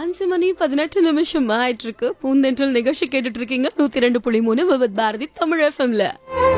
அஞ்சு மணி பதினெட்டு நிமிஷம் ஆயிட்டு இருக்கு பூந்தென்றல் நிகழ்ச்சி கேட்டுட்டு இருக்கீங்க நூத்தி ரெண்டு புள்ளி மூணு விவத் பாரதி தமிழ் எஃப்எம்ல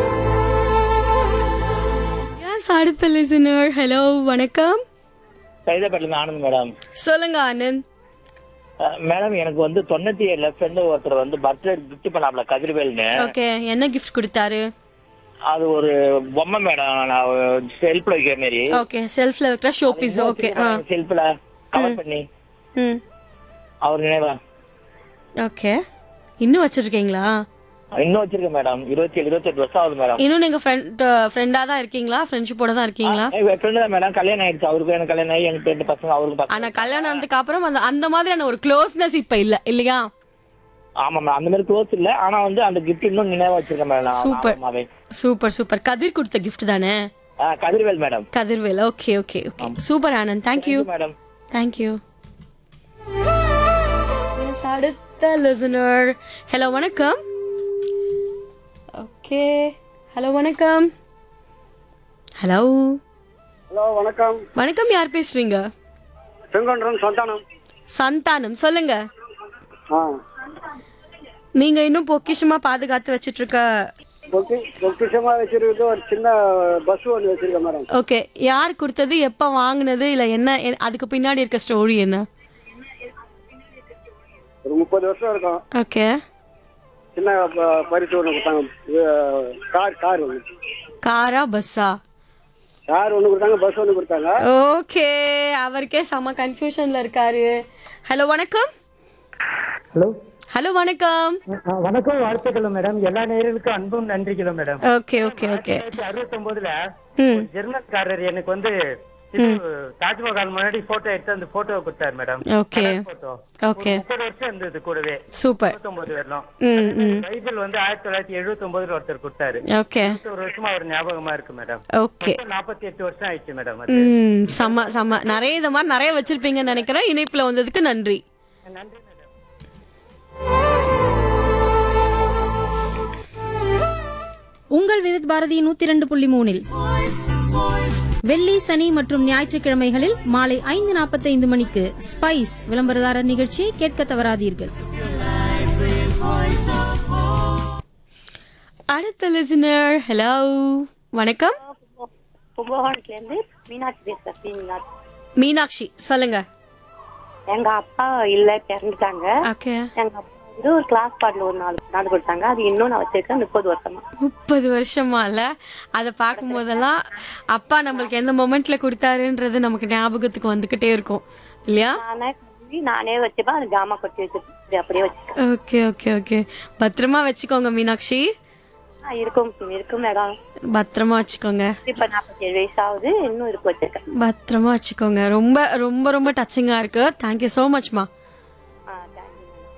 எஸ் அடுத்த லிசனர் ஹலோ வணக்கம் சைதாப்பேட்டில் ஆனந்த் மேடம் சொல்லுங்க ஆனந்த் அஹ் மேடம் எனக்கு வந்து தொண்ணூத்தி ஏழுல ஃப்ரெண்டு ஒருத்தர் வந்து பர்த்டே கிஃப்ட் பண்ணாப்ல கதிர்வேல்னு ஓகே என்ன கிஃப்ட் கொடுத்தாரு அது ஒரு பொம்மை மேடம் நான் செல்ஃப்ல வைக்கிற மாதிரி ஓகே செல்ஃப்ல வைக்கிற ஷோ பீஸ் ஓகே ஆ செல்ஃப்ல கவர் பண்ணி ம் அவர் நினைவா ஓகே இன்னும் வச்சிருக்கீங்களா இன்னும் வச்சிருக்கேன் மேடம் இருபத்தி ஏழு இருபத்தி எட்டு வருஷம் ஆகுது மேடம் இன்னும் நீங்க ஃப்ரெண்ட் ஃப்ரெண்டா தான் இருக்கீங்களா ஃப்ரெண்ட்ஷிப்போட தான் இருக்கீங்களா ஃப்ரெண்டு தான் மேடம் கல்யாணம் ஆயிடுச்சு அவருக்கு எனக்கு கல்யாணம் ஆகி எனக்கு ரெண்டு பசங்க அவருக்கு பசங்க ஆனா கல்யாணம் ஆனதுக்கு அப்புறம் அந்த அந்த மாதிரியான ஒரு க்ளோஸ்னஸ் இப்ப இல்ல இல்லையா ஆமா மேம் அந்த மாதிரி க்ளோஸ் இல்ல ஆனா வந்து அந்த கிஃப்ட் இன்னும் நினைவா வச்சிருக்கேன் மேடம் Super. ஆமாவே சூப்பர் சூப்பர் கதிர் கொடுத்த கிஃப்ட் தானே அஹ் Kathirvel madam Kathirvel okay okay okay super Anand thank you madam thank you அடுத்த லிசனர் ஹலோ வணக்கம் ஓகே ஹலோ வணக்கம் ஹலோ ஹலோ வணக்கம் வணக்கம் யார் பேசுறீங்க செங்கோன்றம் சந்தானம் சந்தானம் சொல்லுங்க ஆ நீங்க இன்னும் பொக்கிஷமா பாதுகாத்து வச்சிட்டு இருக்க பொக்கி பொக்கிஷமா வச்சிருக்கிறது ஒரு சின்ன பஸ் ஒன்று வச்சிருக்கேன் மேடம் ஓகே யார் கொடுத்தது எப்ப வாங்குனது இல்ல என்ன எ- அதுக்கு பின்னாடி இருக்க ஸ்டோரி என்ன ஒரு முப்பது வருஷம் இருக்கும் ஓகே சின்ன ப- பரிசு ஒன்று கொடுத்தாங்க இது, கார் கார் ஒன்று காரா பஸ்ஸா கார் ஒன்று கொடுத்தாங்க பஸ் ஒன்று கொடுத்தாங்க ஓகே அவருக்கே செம கன்ஃபியூஷன்ல இருக்காரு ஹலோ வணக்கம் ஹலோ ஹலோ வணக்கம் ஆ, வணக்கம் வாழ்த்துக்கள் மேடம் எல்லா நேயர்களுக்கும் அன்பும் நன்றிகளும் மேடம் ஓகே ஓகே ஓகே அறுபத்தி ஒன்பதுல ம் ஜெர்மன்காரர் எனக்கு வந்து இது தாஜ்மஹால் முன்னாடி போட்டோ எடுத்து அந்த போட்டோ கொடுத்தாரு மேடம் ஓகே போட்டோ ஓகே முப்பது வருஷம் இருந்தது கூடவே சூப்பர் இருபத்தொன்பது வரலாம் ம் ம் பைபிள் வந்து ஆயிரத்தி தொள்ளாயிரத்தி எழுபத்தி ஒன்பதுல ஒருத்தர் கொடுத்தாரு ஓகே ஒரு வருஷமா அவர் ஞாபகமா இருக்கு மேடம் ஓகே நாற்பத்தி எட்டு வருஷம் ஆயிடுச்சு மேடம் அது ம் செம்ம செம்ம நிறைய இந்த மாதிரி நிறைய வச்சிருப்பீங்கன்னு நினைக்கிறேன் இணைப்புல வந்ததுக்கு நன்றி நன்றி மேடம் உங்கள் விருத் பாரதி நூத்தி இரண்டு புள்ளி மூணில் வெள்ளி சனி மற்றும் ஞாயிற்றுக்கிழமைகளில் மாலை ஐந்து நாற்பத்தைந்து மணிக்கு ஸ்பைஸ் விளம்பரதாரர் நிகழ்ச்சியை கேட்க தவறாதீர்கள் அடுத்த லிசனர் ஹலோ வணக்கம் கும்பகோணத்துல இருந்து மீனாட்சி பேசுறேன் மீனாட்சி மீனாட்சி சொல்லுங்க எங்க அப்பா இல்ல பிறந்துட்டாங்க ஓகே எங்க அப்பா வந்து ஒரு கிளாஸ் பாடல ஒரு நாலு நாடு கொடுத்தாங்க அது இன்னும் நான் வச்சிருக்கேன் முப்பது வருஷமா முப்பது வருஷமா இல்ல அதை பார்க்கும் போதெல்லாம் அப்பா நம்மளுக்கு எந்த மொமெண்ட்ல கொடுத்தாருன்றது நமக்கு ஞாபகத்துக்கு வந்துகிட்டே இருக்கும் இல்லையா நானே கழுவி நானே வச்சுப்பேன் அது ஜாமா கொட்டி வச்சிருக்கேன் அப்படியே வச்சிருக்கேன் ஓகே ஓகே ஓகே பத்திரமா வச்சுக்கோங்க மீனாட்சி ஆ, இருக்கும் இருக்கும் மேடம் பத்திரமா வச்சுக்கோங்க இப்ப நாற்பத்தி ஏழு வயசு ஆகுது இன்னும் இருக்கு வச்சிருக்கேன் பத்திரமா வச்சுக்கோங்க ரொம்ப ரொம்ப ரொம்ப டச்சிங்கா இருக்கு தேங்க்யூ ஸோ மச்மா ஆ, thank you, madam.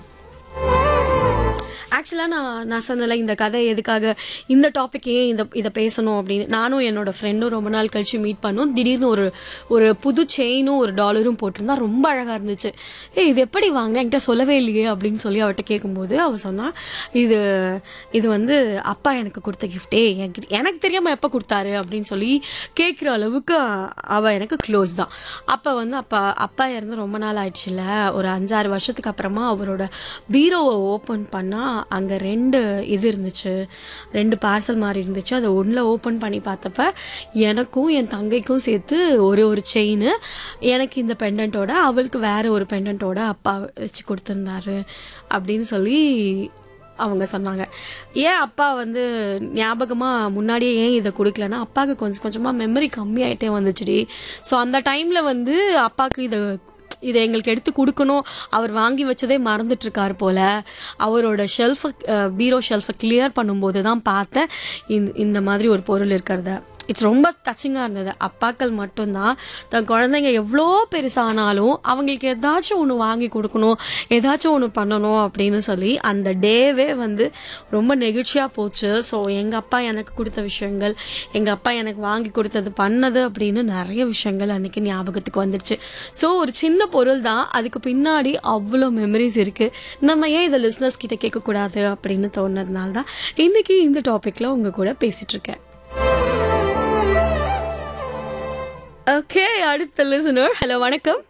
ஆக்சுவலாக நான் நான் சொன்னல இந்த கதை எதுக்காக இந்த டாபிக் ஏன் இந்த இதை பேசணும் அப்படின்னு நானும் என்னோட ஃப்ரெண்டும் ரொம்ப நாள் கழிச்சு மீட் பண்ணோம் திடீர்னு ஒரு ஒரு புது செயினும் ஒரு டாலரும் போட்டிருந்தா ரொம்ப அழகாக இருந்துச்சு ஏ இது எப்படி வாங்கினேன் என்கிட்ட சொல்லவே இல்லையே அப்படின்னு சொல்லி அவட்ட கேட்கும்போது அவ சொன்னா இது இது வந்து அப்பா எனக்கு கொடுத்த கிஃப்டே என்கிட்ட எனக்கு தெரியாமல் எப்போ கொடுத்தாரு அப்படின்னு சொல்லி கேட்குற அளவுக்கு அவள் எனக்கு க்ளோஸ் தான் அப்போ வந்து அப்பா அப்பா இறந்து ரொம்ப நாள் ஆயிடுச்சுல ஒரு அஞ்சாறு வருஷத்துக்கு அப்புறமா அவரோட பீரோவை ஓப்பன் பண்ணால் அங்கே ரெண்டு இது இருந்துச்சு ரெண்டு பார்சல் மாதிரி இருந்துச்சு அதை ஒன்றில் ஓப்பன் பண்ணி பார்த்தப்ப எனக்கும் என் தங்கைக்கும் சேர்த்து ஒரு ஒரு செயின் எனக்கு இந்த பெண்டன்ட்டோட அவளுக்கு வேற ஒரு பெண்டன்ட்டோட அப்பா வச்சு கொடுத்துருந்தாரு அப்படின்னு சொல்லி அவங்க சொன்னாங்க ஏன் அப்பா வந்து ஞாபகமாக முன்னாடியே ஏன் இதை கொடுக்கலன்னா அப்பாவுக்கு கொஞ்சம் கொஞ்சமாக மெமரி கம்மியாயிட்டே வந்துச்சுடி ஸோ அந்த டைமில் வந்து அப்பாவுக்கு இதை இதை எங்களுக்கு எடுத்து கொடுக்கணும் அவர் வாங்கி வச்சதே மறந்துட்டு இருக்காரு போல அவரோட ஷெல்ஃபை பீரோ ஷெல்ஃபை கிளியர் பண்ணும்போது தான் பார்த்தேன் இந்த இந்த மாதிரி ஒரு பொருள் இருக்கிறத இட்ஸ் ரொம்ப டச்சிங்காக இருந்தது அப்பாக்கள் மட்டும்தான் தன் குழந்தைங்க எவ்வளோ பெருசானாலும் அவங்களுக்கு ஏதாச்சும் ஒன்று வாங்கி கொடுக்கணும் ஏதாச்சும் ஒன்று பண்ணணும் அப்படின்னு சொல்லி அந்த டேவே வந்து ரொம்ப நெகிழ்ச்சியாக போச்சு ஸோ எங்கள் அப்பா எனக்கு கொடுத்த விஷயங்கள் எங்கள் அப்பா எனக்கு வாங்கி கொடுத்தது பண்ணது அப்படின்னு நிறைய விஷயங்கள் அன்னைக்கு ஞாபகத்துக்கு வந்துடுச்சு ஸோ ஒரு சின்ன பொருள் தான் அதுக்கு பின்னாடி அவ்வளோ மெமரிஸ் இருக்குது நம்ம ஏன் இதை லிஸ்னஸ் கிட்ட கேட்கக்கூடாது அப்படின்னு தோணுனதுனால தான் இன்னைக்கு இந்த டாப்பிக்கில் உங்கள் கூட பேசிகிட்டு இருக்கேன் ஓகே அடுத்த லிசனர் ஹலோ வணக்கம்